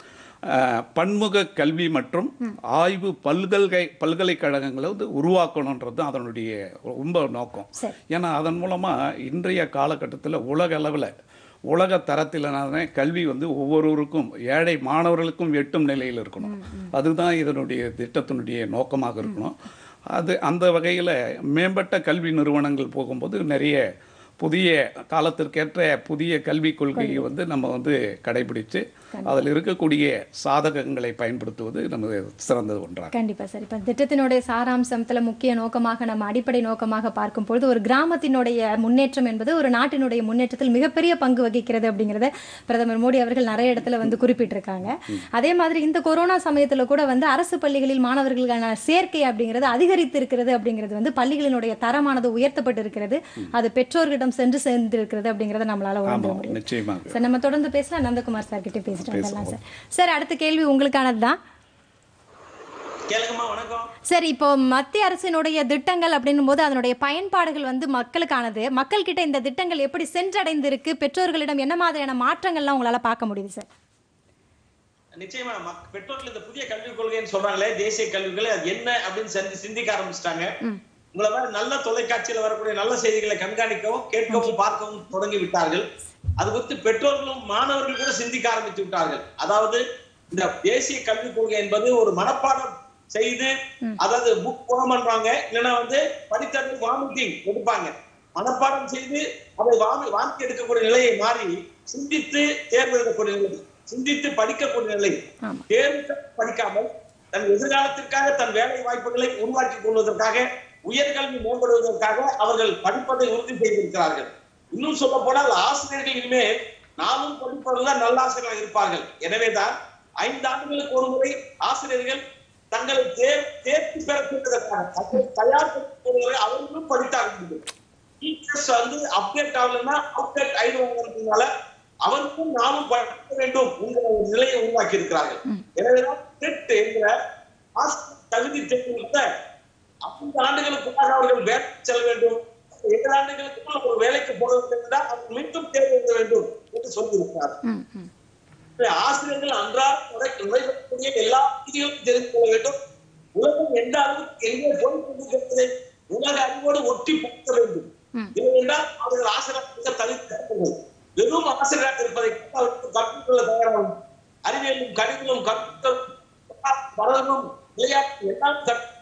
அஹ், பன்முக கல்வி மற்றும் ஆய்வு பல்கலை பல்கலைக்கழகங்களை வந்து உருவாக்கணுன்றது தான் அதனுடைய ரொம்ப நோக்கம் சரி. ஏன்னா அதன் மூலமாக இன்றைய காலகட்டத்தில் உலக அளவில் உலக தரத்திலான கல்வி வந்து ஒவ்வொருவருக்கும் ஏழை மாணவர்களுக்கும் எட்டும் நிலையில் இருக்கணும் அதுதான் இதனுடைய திட்டத்தினுடைய நோக்கமாக இருக்கணும் அது அந்த வகையில் மேம்பட்ட கல்வி நிறுவனங்கள் போகும்போது நிறைய புதிய காலத்திற்கேற்ற புதிய கல்விக் கொள்கையை வந்து நம்ம வந்து கடைபிடித்து அதில் இருக்கக்கூடிய சாதகங்களை பயன்படுத்துவது நமது சிறந்தது ஒன்றாகும் கண்டிப்பா சார் இப்போ திட்டத்தினுடைய சாராம்சத்துல முக்கிய நோக்கமாக நம்ம அடிப்படை நோக்கமாக பார்க்கும் பொழுது ஒரு கிராமத்தினுடைய முன்னேற்றம் என்பது ஒரு நாட்டினுடைய முன்னேற்றத்தில் மிகப்பெரிய பங்கு வகிக்கிறது அப்படிங்கிறத பிரதமர் மோடி அவர்கள் நிறைய இடத்துல வந்து குறிப்பிட்டிருக்காங்க அதே மாதிரி இந்த கொரோனா சமயத்துல கூட வந்து அரசு பள்ளிகளில் மாணவர்களுக்கான சேர்க்கை அப்படிங்கிறது அதிகரித்து இருக்கிறது அப்படிங்கிறது வந்து பள்ளிகளினுடைய தரமானது உயர்த்தப்பட்டு இருக்கிறது அது பெற்றோர்களிடம் சென்று சேர்ந்திருக்கிறது அப்படிங்கிறத நம்மளால உணர ஆமாம் முடியும் நிச்சயமாக சார் நம்ம தொடர்ந்து பேசலாம் நந்தகுமார் சார் கிட்ட பேசிட்டு வந்துடலாம் சார் சார் அடுத்த கேள்வி உங்களுக்கானது தான் கேளுங்கம்மா வணக்கம் சரி இப்போ மத்திய அரசினுடைய திட்டங்கள் அப்படின்னும் போது அதனுடைய பயன்பாடுகள் வந்து மக்களுக்கானது மக்கள் கிட்ட இந்த திட்டங்கள் எப்படி சென்றடைந்திருக்கு பெற்றோர்களிடம் என்ன மாதிரியான மாற்றங்கள்லாம் உங்களால பார்க்க முடியுது சார் நிச்சயமா மக்- பெற்றோர்கள் இந்த புதிய கல்விக் கொள்கைன்னு சொல்றாங்களே தேசிய கல்விக் கொள்கை அது என்ன அப்படின்னு சிந்தி- சிந்திக்க ஆரம்பிச்சிட்டாங்க உங்களை மாதிரி நல்ல தொலைக்காட்சியில வரக்கூடிய நல்ல செய்திகளை கண்காணிக்கவும் கேட்கவும் பார்க்கவும் தொடங்கி விட்டார்கள் அது குறித்து பெற்றோர்களும் மாணவர்கள் கூட சிந்திக்க ஆரம்பித்து விட்டார்கள் அதாவது இந்த தேசிய கல்விக் கொள்கை என்பது ஒரு மனப்பாடம் செய்து அதாவது புக் பண்றாங்க இல்லைன்னா வந்து படித்தது வாமிட்டிங் எடுப்பாங்க மனப்பாடம் செய்து அதை வாமி வாந்தி எடுக்கக்கூடிய நிலையை மாறி சிந்தித்து தேர்வு எழுதக்கூடிய நிலை சிந்தித்து படிக்கக்கூடிய நிலை ஆமா. தேர்வு படிக்காமல் தன் எதிர்காலத்திற்காக தன் வேலை வாய்ப்புகளை உருவாக்கி கொள்வதற்காக உயர்கல்வி மேம்படுவதற்காக அவர்கள் படிப்பதை உறுதி செய்திருக்கிறார்கள் இன்னும் சொல்ல போனால் ஆசிரியர்கள் இனிமேல் நாமும் படிப்பவர்கள் நல்ல ஆசிரியர்களாக இருப்பார்கள் எனவேதான் ஐந்து ஆண்டுகளுக்கு ஒரு முறை ஆசிரியர்கள் தங்களை தேர் தேர்ச்சி பெற செய்வதற்காக தங்களை தயார்படுத்துவதை அவர்களும் படித்தாக வேண்டும் டீச்சர்ஸ் வந்து அப்டேட் ஆகலைன்னா அப்டேட் ஆயிடுவாங்கிறதுனால அவருக்கும் நாமும் படிக்க வேண்டும் என்கிற ஒரு நிலையை உருவாக்கி இருக்கிறார்கள் எனவேதான் டெட் என்கிற ஆசிரியர் தகுதி தேர்வு ஐந்து ஆண்டுகளுக்குள்ளாக அவர்கள் வேலைக்கு செல்ல வேண்டும் ஏழு ஆண்டுகளுக்குள் ஒரு வேலைக்கு போக வேண்டும் என்றால் அவர்கள் மீண்டும் தேர்வு எழுத வேண்டும் என்று சொல்லியிருக்கிறார் ம் ம் ஆசிரியர்கள் அன்றாடம் நுழை- நுழையக்கூடிய எல்லா விதிகளும் தெரிந்து கொள்ள வேண்டும் உலகம் எந்த அளவுக்கு எங்கே போய் கொண்டிருக்கிறது உலக அறிவோடு ஒட்டி போக வேண்டும் ம். இல்லை என்றால் அவர்கள் ஆசிரியராக தகுதி வெறும் ஆசிரியராக இருப்பதை கண்டு அவருக்கு கற்றுக்கொள்ள தயாராகும் அறிவியலும் கணிதமும் கற்பித்தலும் வரலும் விளையாட்டு எல்லாம்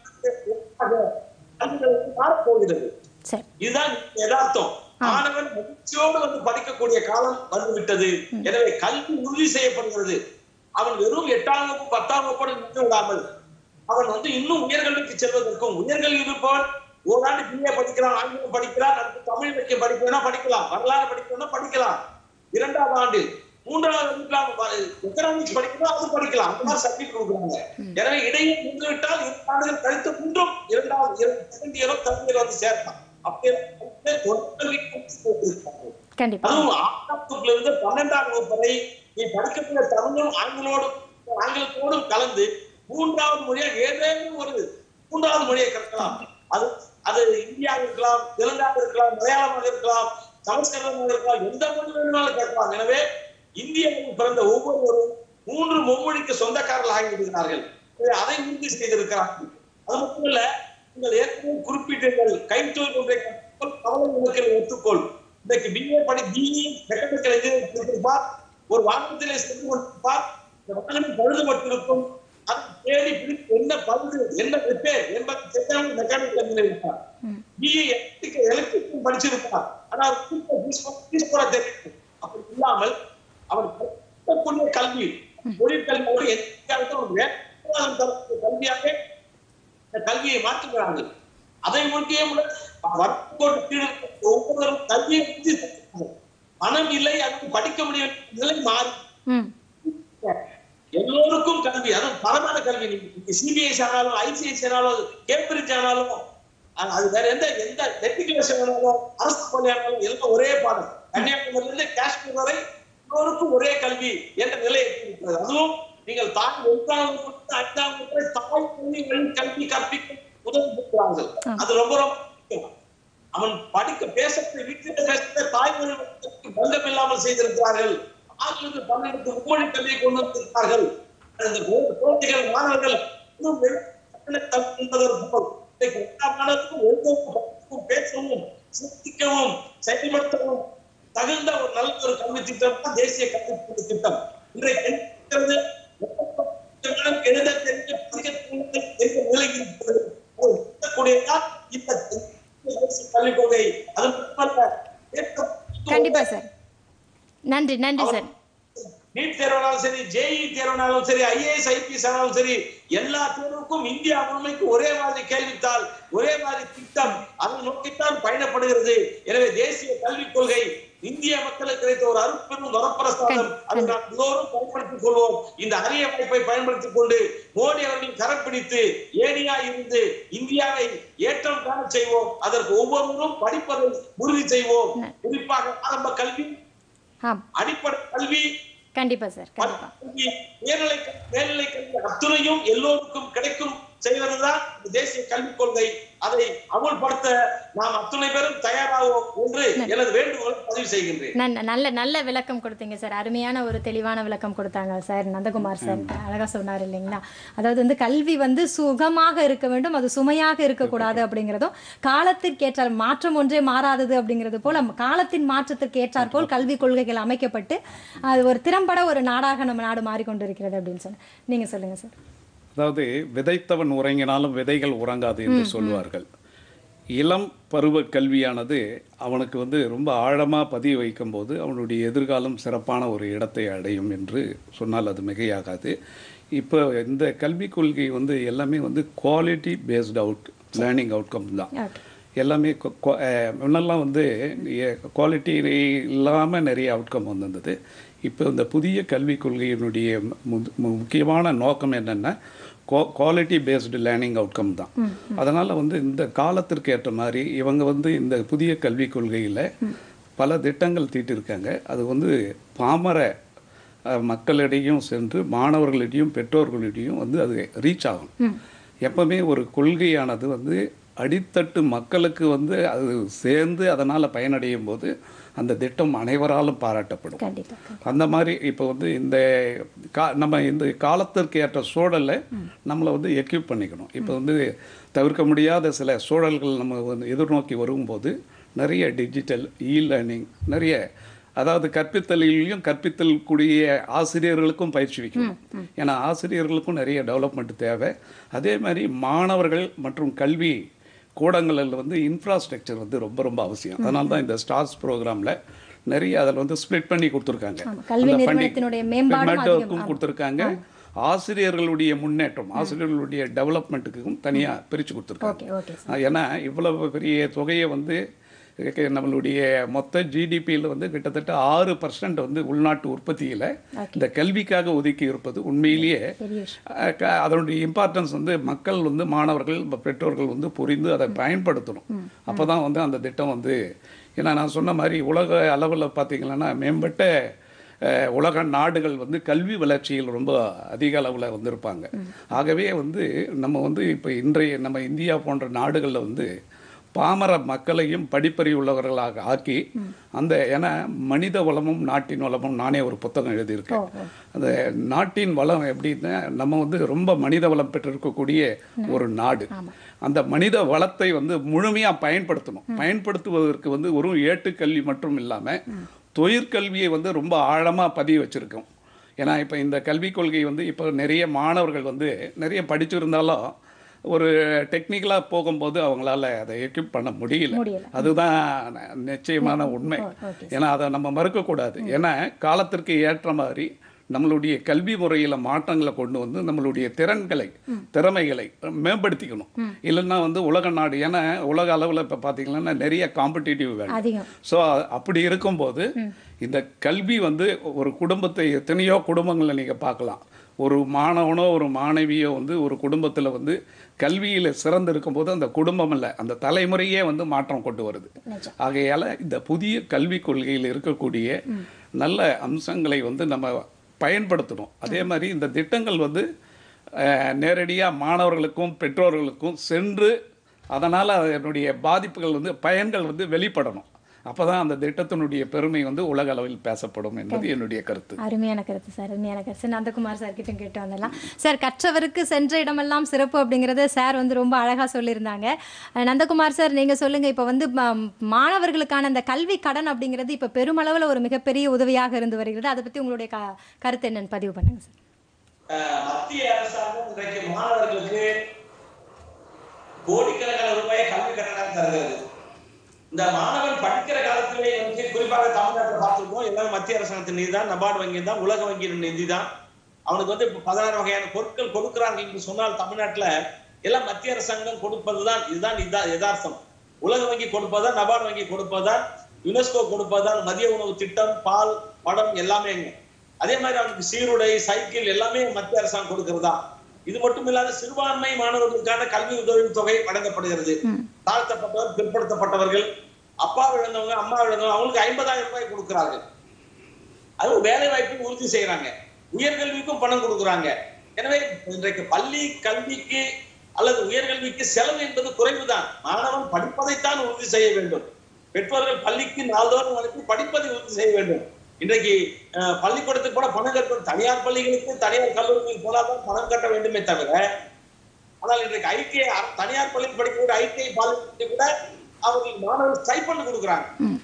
கற்றுக்கொள்ள மாறப்போகிறது சரி இதுதான் யதார்த்தம் மாணவன் மகிழ்ச்சியோடு வந்து படிக்கக்கூடிய காலம் வந்துவிட்டது எனவே கல்வி உறுதி செய்யப்படுகிறது அவன் வெறும் எட்டாம் வகுப்பு பத்தாம் வகுப்போடு நின்று விடாமல் அவன் வந்து இன்னும் உயர்கல்விக்கு செல்வதற்கும் உயர்கல்வி இருப்பவன் ஓராண்டு பிஏ படிக்கிறான் ஆங்கிலம் படிக்கிறான் அடுத்து தமிழ் இலக்கியம் படிக்கணும்னா படிக்கலாம் வரலாறு படிக்கணும்னா படிக்கலாம் இரண்டாவது ஆண்டு மூன்றாவது இருக்கலாம் எக்கனாமிக்ஸ் படிக்கணும் அது படிக்கலாம் அந்த மாதிரி சர்டிபிகேட் கொடுக்குறாங்க எனவே இடையே நின்று விட்டால் இரண்டு ஆண்டுகள் கழித்து மீண்டும் இரண்டாவது செகண்ட் இயரோ தேர்ட் இயரோ வந்து சேர்க்கலாம் அப்படியே அப்படியே தொடர்ந்து போட்டிருக்காங்க. கண்டிப்பா அதுவும் ஆறாம் வகுப்புல இருந்து பன்னெண்டாம் வகுப்பு வரை நீ படிக்கக்கூடிய தமிழும் ஆங்கிலோடும் ஆங்கிலத்தோடும் கலந்து மூன்றாவது மொழியா ஏதேனும் ஒரு மூன்றாவது மொழியை கற்கலாம் அது அது இந்தியாவில் இருக்கலாம் தெலுங்காக இருக்கலாம் மலையாளமாக இருக்கலாம் சமஸ்கிருதமாக இருக்கலாம் எந்த மொழி வேணுமானாலும் கற்கலாம் எனவே இந்தியாவில் பிறந்த ஒவ்வொருவரும் மூன்று மும்மொழிக்கு சொந்தக்காரர்கள் ஆகிவிடுகிறார்கள் எனவே அதை உறுதி செய்திருக்கிறார்கள் அது மட்டும் இல்ல நீங்கள் ஏற்கனவே குறிப்பிட்டீர்கள் கைத்தொழில் ஒன்றை கற்றுக்கொள் கவலை உனக்கு ஒத்துக்கொள் இன்றைக்கு பிஏ படி பிஇ மெக்கானிக்கல் இன்ஜினியரிங் பார் ஒரு வாகனத்திலே சென்று கொண்டிருப்பார் இந்த வாகனம் பழுதுபட்டிருக்கும் அது தேடி பிடித்து என்ன பழுது என்ன ரிப்பேர் என்பதை தெரியாமல் மெக்கானிக்கல் இன்ஜினியர் இருப்பார் பிஇ எலக்ட்ரிக்கல் படிச்சிருப்பார் ஆனால் ஃபீஸ் போட தெரியும் அப்படி இல்லாமல் அவர் கற்கக்கூடிய கல்வி தொழிற்கல்வியோடு எந்த காலத்தில் ஒரு வேலைவாய்ப்பு தரக்கூடிய கல்வியாக இந்த கல்வியை மாற்றுகிறார்கள் அதை முக்கிய வர்க்கோடு கீழ் இருக்கிற ஒவ்வொருவரும் கல்வியை பற்றி சிந்திக்கிறார்கள். பணம் இல்லை அதுக்கு படிக்க முடியும் நிலை மாறி ம் எல்லோருக்கும் கல்வி அதுவும் தரமான கல்வி நீங்க சிபிஎஸ் ஆனாலும் ஐசிஐசி ஆனாலும் கேம்பிரிட்ஜ் ஆனாலும் அது- அது வேற எந்த எந்த மெட்ரிகுலேஷன் ஆனாலும் அரசு பள்ளி ஆனாலும் எல்லாம் ஒரே பாடம் கன்னியாகுமரியில இருந்து காஷ்மீர் வரை எல்லோருக்கும் ஒரே கல்வி என்ற நிலை இருக்கிறது அதுவும் நீங்கள் தாய் ஒன்றாம் வகுப்பு முதல் ஐந்தாம் வகுப்பு வரை தாய் மொழி வழி கல்வி கற்பிக்க உதவி பெறுகிறார்கள் அது ரொம்ப ரொம்ப முக்கியம் அவன் படிக்க பேசத்தை வீட்டில் பேசத்தை தாய்மொழி பங்கம் இல்லாமல் செய்திருக்கிறார்கள் ஆங்கிலத்து தமிழுக்கு மும்மொழி கல்வியை கொண்டு வந்திருக்கிறார்கள் அந்த கு- குழந்தைகள் மாணவர்கள் இன்னும் வெறும் என்பதற்கு போல் இன்றைக்கு எல்லா மாணவருக்கும் எழுதவும் படிக்கவும், பேசவும் சிந்திக்கவும் செயல்படுத்தவும் தகுந்த ஒரு நல்ல ஒரு கல்வி திட்டம் தான் தேசிய கல்வி கொள்கை திட்டம் இன்றைக்கு என்ன இருக்கிறது? எழுத தெரிஞ்ச படிக்க தெரிஞ்ச நிலையில் இருக்கிறது. ஒரு இருக்கக்கூடியதான் இந்த தேசிய கல்விக் கொள்கை அது மட்டுமல்ல ஏற்ற- கண்டிப்பா சார் நன்றி நன்றி சார் நீட் தேர்வானாலும் சரி ஜேஇ தேர்வானாலும் சரி ஐஏஎஸ் ஐபிஎஸ் ஆனாலும் சரி எல்லா தேர்வுக்கும் இந்தியா முழுமைக்கு ஒரே மாதிரி கேள்வித்தாள் ஒரே மாதிரி திட்டம் அதை நோக்கித்தான் பயணப்படுகிறது எனவே தேசிய கல்விக் கொள்கை இந்திய மக்களுக்கு கிடைத்த ஒரு அருட்பெரும் வரப்பிரசாதம் அதை நாம் எல்லோரும் பயன்படுத்திக் கொள்வோம் இந்த அரிய வாய்ப்பை பயன்படுத்திக் கொண்டு மோடி அவர்களின் கரம் பிடித்து ஏனியா இருந்து இந்தியாவை ஏற்றம் காண செய்வோம் அதற்கு ஒவ்வொருவரும் படிப்பதை உறுதி செய்வோம் குறிப்பாக ஆரம்ப கல்வி ஆம் அடிப்படை கல்வி கண்டிப்பா சார் கண்டிப்பா கல்வி, மேல்நிலை கல்வி, மேல்நிலை கல்வி அத்துணையும் எல்லோருக்கும் கிடைக்கும் செய்வதுதான் இந்த தேசிய கல்விக் கொள்கை அதை அமுல்படுத்த நாம் அத்துணை பேரும் தயாராகும் என்று எனது வேண்டுகோளை பதிவு செய்கின்றேன் நன்- நல்ல நல்ல விளக்கம் கொடுத்தீங்க சார் அருமையான ஒரு தெளிவான விளக்கம் கொடுத்தாங்க சார் நந்தகுமார் சார் அழகா சொன்னார் இல்லைங்களா அதாவது வந்து கல்வி வந்து சுகமாக இருக்க வேண்டும் அது சுமையாக இருக்கக்கூடாது அப்படிங்கிறதும் காலத்திற்கு ஏற்றால் மாற்றம் ஒன்றே மாறாதது அப்படிங்கிறது போல காலத்தின் மாற்றத்திற்கு ஏற்றாற் போல் கல்வி கொள்கைகள் அமைக்கப்பட்டு அது ஒரு திறம்பட ஒரு நாடாக நம்ம நாடு மாறிக்கொண்டிருக்கிறது அப்படின்னு சொன்ன நீங்க சொல்லுங்க சார் அதாவது விதைத்தவன் உறங்கினாலும் விதைகள் உறங்காது என்று சொல்வார்கள் இளம் பருவ கல்வியானது அவனுக்கு வந்து ரொம்ப ஆழமாக பதிய வைக்கும்போது அவனுடைய எதிர்காலம் சிறப்பான ஒரு இடத்தை அடையும் என்று சொன்னால் அது மிகையாகாது இப்போ இந்த கல்விக் கொள்கை வந்து எல்லாமே வந்து quality based out learning outcome தான் ஓகே எல்லாமே கொ- கொ- அஹ் முன்னெல்லாம் வந்து குவாலிட்டி இல்லாமல் நிறைய அவுட்கம் வந்திருந்தது இப்போ இந்த புதிய கல்விக் கொள்கையினுடைய மு- மு- முக்கியமான நோக்கம் என்னென்னா குவாலிட்டி பேஸ்டு லேர்னிங் அவுட்கம் தான் அதனால் வந்து இந்த காலத்திற்கு ஏற்ற மாதிரி இவங்க வந்து இந்த புதிய கல்விக் கொள்கையில் பல திட்டங்கள் தீட்டிருக்காங்க அது வந்து பாமர அஹ், மக்களிடையும் சென்று மாணவர்களிடையும் பெற்றோர்களிடையும் வந்து அது ரீச் ஆகும் எப்பவுமே ஒரு கொள்கையானது வந்து அடித்தட்டு மக்களுக்கு வந்து அது சேர்ந்து அதனால் பயனடையும் போது அந்த திட்டம் அனைவராலும் பாராட்டப்படும் கண்டிப்பா அந்த மாதிரி இப்போ வந்து இந்த கா நம்ம இந்த காலத்திற்கு ஏற்ற சூழலை நம்மளை வந்து எக்யூப் பண்ணிக்கணும் இப்போ வந்து தவிர்க்க முடியாத சில சூழல்கள் நம்ம வந்து எதிர்நோக்கி வரும்போது நிறைய டிஜிட்டல் இ லேர்னிங் நிறைய அதாவது கற்பித்தலிலையும் கற்பித்தல் கூடிய ஆசிரியர்களுக்கும் பயிற்சி வைக்கணும் ஏன்னா ஆசிரியர்களுக்கும் நிறைய டெவலப்மெண்ட் தேவை அதே மாதிரி மாணவர்கள் மற்றும் கல்வி கூடங்களில் வந்து இன்ஃப்ராஸ்ட்ரக்சர் வந்து ரொம்ப ரொம்ப அவசியம் அதனால தான் இந்த ஸ்டார்ஸ் ப்ரோக்ராமில் நிறைய அதில் வந்து ஸ்ப்ளிட் பண்ணி கொடுத்துருக்காங்க ஆமா, கல்வி அந்த funding. நிறுவனத்தினுடைய மேம்பாடும் அதிகம். மேம்பாட்டுக்கும் கொடுத்துருக்காங்க ஆசிரியர்களுடைய முன்னேற்றம் ஆசிரியர்களுடைய டெவலப்மெண்ட்டுக்கும் தனியாக பிரித்து கொடுத்துருக்காங்க ஓகே ஓகே ஆஹ் ஏன்னா இவ்வளவு பெரிய தொகையை வந்து இதுக்கு நம்மளுடைய மொத்த ஜிடிபியில் வந்து கிட்டத்தட்ட ஆறு பர்சன்ட் வந்து உள்நாட்டு உற்பத்தியில் இந்த கல்விக்காக ஒதுக்கி இருப்பது உண்மையிலேயே பெரிய விஷயம் அஹ் க- அதனுடைய இம்பார்ட்டன்ஸ் வந்து மக்கள் வந்து மாணவர்கள் ப- பெற்றோர்கள் வந்து புரிந்து அதை பயன்படுத்தணும் அப்போ தான் வந்து அந்த திட்டம் வந்து ஏன்னா நான் சொன்ன மாதிரி உலக அளவில் பார்த்தீங்கன்னா மேம்பட்ட அஹ், உலக நாடுகள் வந்து கல்வி வளர்ச்சியில் ரொம்ப அதிக அளவில் வந்திருப்பாங்க ஆகவே வந்து நம்ம வந்து இப்போ இன்றைய நம்ம இந்தியா போன்ற நாடுகளில் வந்து பாமர மக்களையும் படிப்பறிவுள்ளவர்களாக ஆக்கி அந்த ஏன்னா மனித வளமும் நாட்டின் வளமும் நானே ஒரு புத்தகம் எழுதியிருக்கேன் அந்த நாட்டின் வளம் எப்படின்னா நம்ம வந்து ரொம்ப மனித வளம் பெற்றிருக்கக்கூடிய ஒரு நாடு அந்த மனித வளத்தை வந்து முழுமையாக பயன்படுத்தணும் பயன்படுத்துவதற்கு வந்து ஒரு ஏட்டுக்கல்வி மட்டும் இல்லாமல் தொழிற்கல்வியை வந்து ரொம்ப ஆழமாக பதிய வச்சுருக்கோம் ஏன்னா இப்போ இந்த கல்விக் கொள்கை வந்து இப்போ நிறைய மாணவர்கள் வந்து நிறைய படிச்சிருந்தாலும் ஒரு டெக்னிக்கலாக போகும்போது அவங்களால அதை எக்யூப் பண்ண முடியல முடியல. அதுதான் ந- நிச்சயமான உண்மை ஓகே ஏன்னா அதை நம்ம மறுக்கக்கூடாது ஏன்னா காலத்திற்கு ஏற்ற மாதிரி நம்மளுடைய கல்வி முறையில் மாற்றங்களை கொண்டு வந்து நம்மளுடைய திறன்களை திறமைகளை மேம்படுத்திக்கணும் இல்லைன்னா வந்து உலக நாடு ஏன்னா உலக அளவில் இப்போ பார்த்தீங்கன்னா நிறைய காம்படிட்டிவ் வேணும் அதிகம் ஸோ அப்படி இருக்கும்போது இந்த கல்வி வந்து ஒரு குடும்பத்தை எத்தனையோ குடும்பங்களை நீங்கள் பார்க்கலாம் ஒரு மாணவனோ ஒரு மாணவியோ வந்து ஒரு குடும்பத்தில் வந்து கல்வியில் சிறந்து இருக்கும்போது அந்த குடும்பம் இல்லை அந்த தலைமுறையே வந்து மாற்றம் கொண்டு வருது நிஜம். ஆகையால் இந்த புதிய கல்விக் கொள்கையில் இருக்கக்கூடிய நல்ல அம்சங்களை வந்து நம்ம பயன்படுத்தணும் அதே மாதிரி இந்த திட்டங்கள் வந்து நேரடியாக மாணவர்களுக்கும் பெற்றோர்களுக்கும் சென்று அதனால் அதனுடைய பாதிப்புகள் வந்து பயன்கள் வந்து வெளிப்படணும் அப்பதான் அந்த திட்டத்தினுடைய பெருமை வந்து உலக அளவில் பேசப்படும் என்பது என்னுடைய கருத்து அருமையான கருத்து சார் அருமையான கருத்து சார் நந்தகுமார் சார் கிட்ட கேட்டு வந்துடலாம் சார் கற்றவருக்கு சென்ற இடமெல்லாம் சிறப்பு அப்படிங்கிறத சார் வந்து ரொம்ப அழகா சொல்லியிருந்தாங்க அஹ் நந்தகுமார் சார் நீங்க சொல்லுங்க இப்போ வந்து ம- மாணவர்களுக்கான அந்த கல்வி கடன் அப்படிங்கிறது இப்போ பெருமளவில் ஒரு மிகப்பெரிய உதவியாக இருந்து வருகிறது அதை பத்தி உங்களுடைய க கருத்து என்னன்னு பதிவு பண்ணுங்க சார் அஹ் மத்திய அரசாங்கம் இன்றைக்கு மாணவர்களுக்கு கோடிக்கணக்கான ரூபாயை கல்வி கட்டணம் தருகிறது இந்த மாணவன் படிக்கிற காலத்திலே வந்து குறிப்பாக தமிழ்நாட்டில் பார்த்துருக்கோம் எல்லாமே மத்திய அரசாங்கத்தின் நிதி தான் நபார்டு வங்கி தான் உலக வங்கியின் நிதி தான் அவனுக்கு வந்து இப்ப பதினாறு வகையான பொருட்கள் கொடுக்குறாங்க என்று சொன்னால் தமிழ்நாட்டுல எல்லாம் மத்திய அரசாங்கம் கொடுப்பதுதான் இதுதான் இதுதான் யதார்த்தம் உலக வங்கி கொடுப்பதுதான் நபார்டு வங்கி கொடுப்பதுதான் யுனெஸ்கோ கொடுப்பதுதான் மதிய உணவு திட்டம் பால் படம் எல்லாமே அதே மாதிரி அவனுக்கு சீருடை சைக்கிள் எல்லாமே மத்திய அரசாங்கம் கொடுக்கிறதா இது மட்டும் இல்லாத சிறுபான்மை மாணவர்களுக்கான கல்வி உதவி தொகை வழங்கப்படுகிறது தாழ்த்தப்பட்டவர் பிற்படுத்தப்பட்டவர்கள் அப்பா இழந்தவங்க அம்மா இழந்தவங்க அவங்களுக்கு ஐம்பதாயிரம் ரூபாய் கொடுக்கிறார்கள் அது வேலை வாய்ப்பு உறுதி செய்யறாங்க உயர்கல்விக்கும் பணம் கொடுக்குறாங்க எனவே இன்றைக்கு பள்ளி கல்விக்கு அல்லது உயர்கல்விக்கு செலவு என்பது குறைவுதான் மாணவன் படிப்பதைத்தான் உறுதி செய்ய வேண்டும் பெற்றோர்கள் பள்ளிக்கு நாள்தோறும் அனுப்பி படிப்பதை உறுதி செய்ய வேண்டும் இன்றைக்கு அஹ், பள்ளிக்கூடத்துக்கு கூட பணம் கட்டணும் தனியார் பள்ளிகளுக்கு தனியார் கல்லூரிகளுக்கு போனால்தான் பணம் கட்ட வேண்டுமே தவிர ஆனால் இன்றைக்கு ஐடிஐ தனியார் பள்ளியில் படிக்கக்கூடிய ஐடிஐ பாலிட்டு கூட அவர்கள் மாணவர்கள் ஸ்டைப்பண்ட் கொடுக்குறாங்க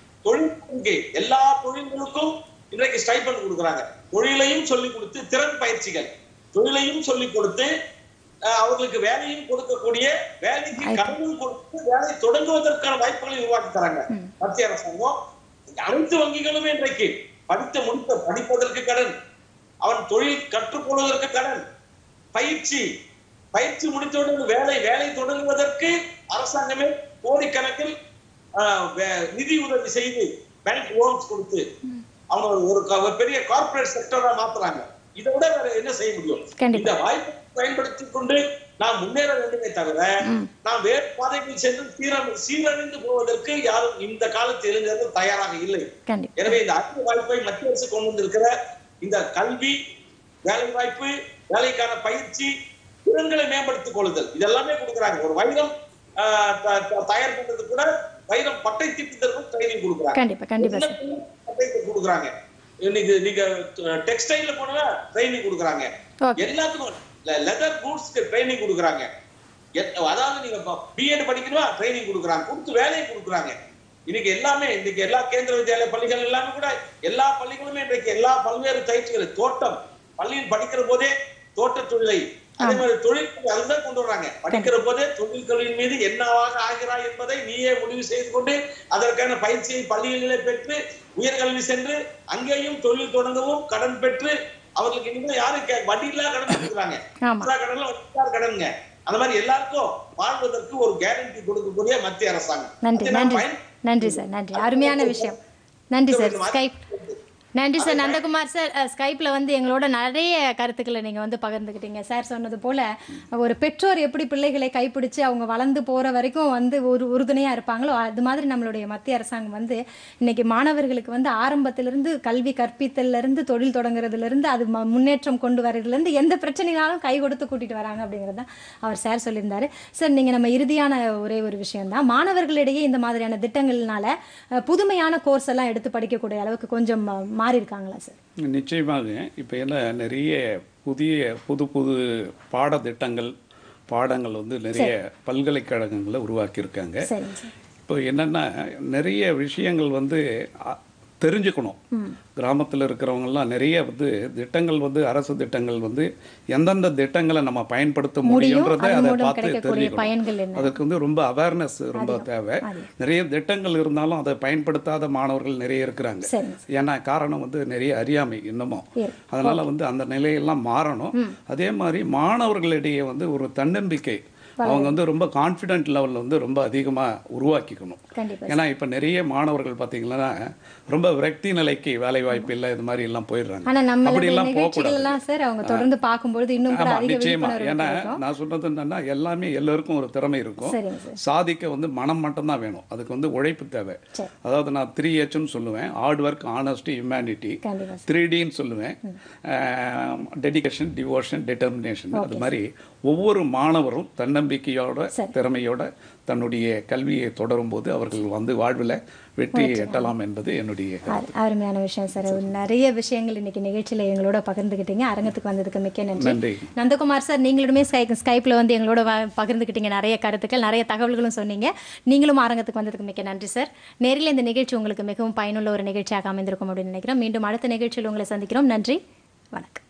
தொழில் எல்லா தொழில்களுக்கும் இன்றைக்கு ஸ்டைப்பண்ட் கொடுக்குறாங்க தொழிலையும் சொல்லிக் கொடுத்து திறன் பயிற்சிகள் தொழிலையும் சொல்லிக் கொடுத்து அஹ், அவர்களுக்கு வேலையும் கொடுக்கக்கூடிய வேலைக்கு கடனும் கொடுத்து வேலை தொடங்குவதற்கான வாய்ப்புகளை உருவாக்கி தராங்க மத்திய அரசாங்கம் அனைத்து வங்கிகளுமே இன்றைக்கு படித்து முடித்த படிப்பதற்கு கடன் அவன் தொழில் கற்றுக்கொள்வதற்கு கடன் பயிற்சி பயிற்சி முடித்தவுடன் வேலை வேலை தொடங்குவதற்கு அரசாங்கமே கோடிக்கணக்கில் ஆஹ், வே- நிதி உதவி செய்து பேங்க் லோன்ஸ் கொடுத்து அவங்க ஒரு க- ஒரு பெரிய கார்ப்பரேட் செக்டரா மாத்துறாங்க இதை விட வேற என்ன செய்ய முடியும் கண்டிப்பா. இந்த வாய்ப்பை பயன்படுத்தி கொண்டு நாம் முன்னேற வேண்டுமே தவிர நாம் வேறு பாதைகளில் சென்று சீரம் சீரழிந்து போவதற்கு யாரும் இந்த காலத்து இளைஞர்கள் தயாராக இல்லை கண்டிப்பா எனவே இந்த அரிய வாய்ப்பை மத்திய அரசு கொண்டு வந்திருக்கிற இந்த கல்வி வேலை வாய்ப்பு வேலைக்கான பயிற்சி திறன்களை மேம்படுத்திக் கொள்ளுதல் இதெல்லாமே கொடுக்குறாங்க ஒரு வைரம் ஆஹ், த- த- தயார் பண்றது கூட வைரம் பட்டை திட்டத்திற்கும் ட்ரைனிங் கொடுக்குறாங்க கண்டிப்பா கண்டிப்பா சார் பட்டை கொடுக்குறாங்க இன்னைக்கு நீங்க டெக்ஸ்டைல்ல போனா ட்ரைனிங் கொடுக்குறாங்க Okay. எல்லாத்துக்கும் லெதர் கூட்ஸ்க்கு ட்ரைனிங் கொடுக்குறாங்க எத்- அதாவது நீங்க பிஎட் படிக்கணுமா ட்ரைனிங் கொடுக்குறாங்க கொடுத்து வேலையை கொடுக்குறாங்க இன்னைக்கு எல்லாமே இன்னைக்கு எல்லா கேந்திர வித்யாலய பள்ளிகள் எல்லாமே கூட எல்லா பள்ளிகளுமே இன்றைக்கு எல்லா பல்வேறு பயிற்சிகள் தோட்டம் பள்ளியில் படிக்கிற போதே தோட்ட தொழிலை அதே மாதிரி தொழில் கல்வி அதுதான் கொண்டு வர்றாங்க படிக்கிற போதே தொழில் கல்வியின் மீது என்னவாக ஆகிறாய் என்பதை நீயே முடிவு செய்து கொண்டு அதற்கான பயிற்சியை பள்ளிகளிலே பெற்று உயர்கல்வி சென்று அங்கேயும் தொழில் தொடங்கவும் கடன் பெற்று அவர்களுக்கு இனிமேல் யாரும் கே- வட்டியில்லா கடன் கொடுக்குறாங்க ஆமா எல்லா கடன்ல வட்டியில்லா கடனுங்க அந்த மாதிரி எல்லாருக்கும் வாழ்வதற்கு ஒரு கேரண்டி கொடுக்கக்கூடிய மத்திய அரசாங்கம் நன்றி அதை நாம் நன்றி பயன்- நன்றி சார் நன்றி அருமையான விஷயம் நன்றி சார் ஸ்கைப் நன்றி சார் நந்தகுமார் சார் அஹ், ஸ்கைப்ல வந்து எங்களோட நிறைய கருத்துக்களை நீங்க வந்து பகிர்ந்துக்கிட்டீங்க சார் சொன்னது போல ஒரு பெற்றோர் எப்படி பிள்ளைகளை கைப்பிடிச்சு அவங்க வளர்ந்து போற வரைக்கும் வந்து ஒரு உறுதுணையா இருப்பாங்களோ அது மாதிரி நம்மளுடைய மத்திய அரசாங்கம் வந்து இன்னைக்கு மாணவர்களுக்கு வந்து ஆரம்பத்திலிருந்து கல்வி கற்பித்தல்ல இருந்து தொழில் தொடங்குறதுல இருந்து அது ம- முன்னேற்றம் கொண்டு வரதுல இருந்து எந்த பிரச்சனைனாலும் கை கொடுத்து கூட்டிட்டு வராங்க அப்படிங்கிறது தான் அவர் சார் சொல்லியிருந்தாரு சார் நீங்க நம்ம இறுதியான ஒரே ஒரு விஷயம் தான் மாணவர்களிடையே இந்த மாதிரியான திட்டங்கள்னால அஹ், புதுமையான கோர்ஸ் எல்லாம் எடுத்து படிக்கக்கூடிய அளவுக்கு கொஞ்சம் அஹ், மாறி இருக்காங்களா சார் நிச்சயமாக இப்போ என்ன நிறைய புதிய புது புது பாடத்திட்டங்கள் பாடங்கள் வந்து நிறைய பல்கலைக்கழகங்களை உருவாக்கியிருக்காங்க சரிங்க சார் இப்போ என்னன்னா நிறைய விஷயங்கள் வந்து அ- தெரிஞ்சுக்கணும் கிராமத்தில் இருக்கிறவங்கலாம் நிறைய வந்து திட்டங்கள் வந்து அரசு திட்டங்கள் வந்து எந்தெந்த திட்டங்களை நம்ம பயன்படுத்த முடியும் முடியுன்றதை அது அதை மூலம் பார்த்து கிடைக்கக்கூடிய பயன்கள் தெரிஞ்சுக்கணும் என்ன அதுக்கு வந்து ரொம்ப அவேர்னஸ் ரொம்ப தேவை அது. நிறைய திட்டங்கள் இருந்தாலும் அதை பயன்படுத்தாத மாணவர்கள் நிறைய இருக்கிறாங்க சரிங்க சார் ஏன்னா காரணம் வந்து நிறைய அறியாமை இன்னமும் இருக்கு. அதனால வந்து அந்த நிலையெல்லாம் மாறணும் அதே மாதிரி மாணவர்களிடையே வந்து ஒரு தன்னம்பிக்கை அவங்க வந்து ரொம்ப கான்ஃபிடென்ட் லெவலில் வந்து ரொம்ப அதிகமாக உருவாக்கிக்கணும் கண்டிப்பா ஏன்னா இப்போ நிறைய மாணவர்கள் பார்த்தீங்கன்னா ரொம்ப விரக்தி நிலைக்கு வேலை வாய்ப்பு இல்லை இது மாதிரி எல்லாம் போயிடுறாங்க ஆனா நம்ம அப்படியெல்லாம் நிகழ்ச்சிகள் போகக்கூடாது எல்லாம் சார் அவங்க தொடர்ந்து பார்க்கும்பொழுது இன்னும் கூட ஆமா அதிக நிச்சயமா விழிப்புணர்வு ஏன்னா கிடைக்கும் நான் சொல்றது என்னன்னா எல்லாமே எல்லாருக்கும் ஒரு திறமை இருக்கும் சரிங்க சார் சாதிக்க வந்து மனம் மட்டும்தான் வேணும் அதுக்கு வந்து உழைப்பு தேவை சரி. அதாவது நான் த்ரீ ஹெச்னு சொல்லுவேன் ஹார்ட் ஒர்க் ஆனஸ்டி ஹியூமனிட்டி கண்டிப்பா சார் த்ரீ டின்னு சொல்லுவேன் டெடிகேஷன் டிவோஷன் டிட்டர்மினேஷன் அது மாதிரி ஒவ்வொரு மாணவரும் தன்னம்பிக்கை தன்னம்பிக்கையோட திறமையோட தன்னுடைய கல்வியை தொடரும்போது அவர்கள் வந்து வாழ்வில் வெற்றி எட்டலாம் என்பது என்னுடைய அரு- அருமையான விஷயம் சார் நிறைய விஷயங்கள் இன்னைக்கு நிகழ்ச்சியில் எங்களோட பகிர்ந்துக்கிட்டீங்க அரங்கத்துக்கு வந்ததுக்கு மிக்க நன்றி நன்றி நந்தகுமார் சார் நீங்களுமே ஸ்கை ஸ்கைப்பில் வந்து எங்களோட வ- பகிர்ந்துக்கிட்டீங்க நிறைய கருத்துக்கள் நிறைய தகவல்களும் சொன்னீங்க நீங்களும் அரங்கத்துக்கு வந்ததுக்கு மிக்க நன்றி சார் நேரில் இந்த நிகழ்ச்சி உங்களுக்கு மிகவும் பயனுள்ள ஒரு நிகழ்ச்சியாக அமைந்திருக்கும் அப்படின்னு நினைக்கிறோம் மீண்டும் அடுத்த நிகழ்ச்சியில் உங்களை சந்திக்கிறோம் நன்றி வணக்கம்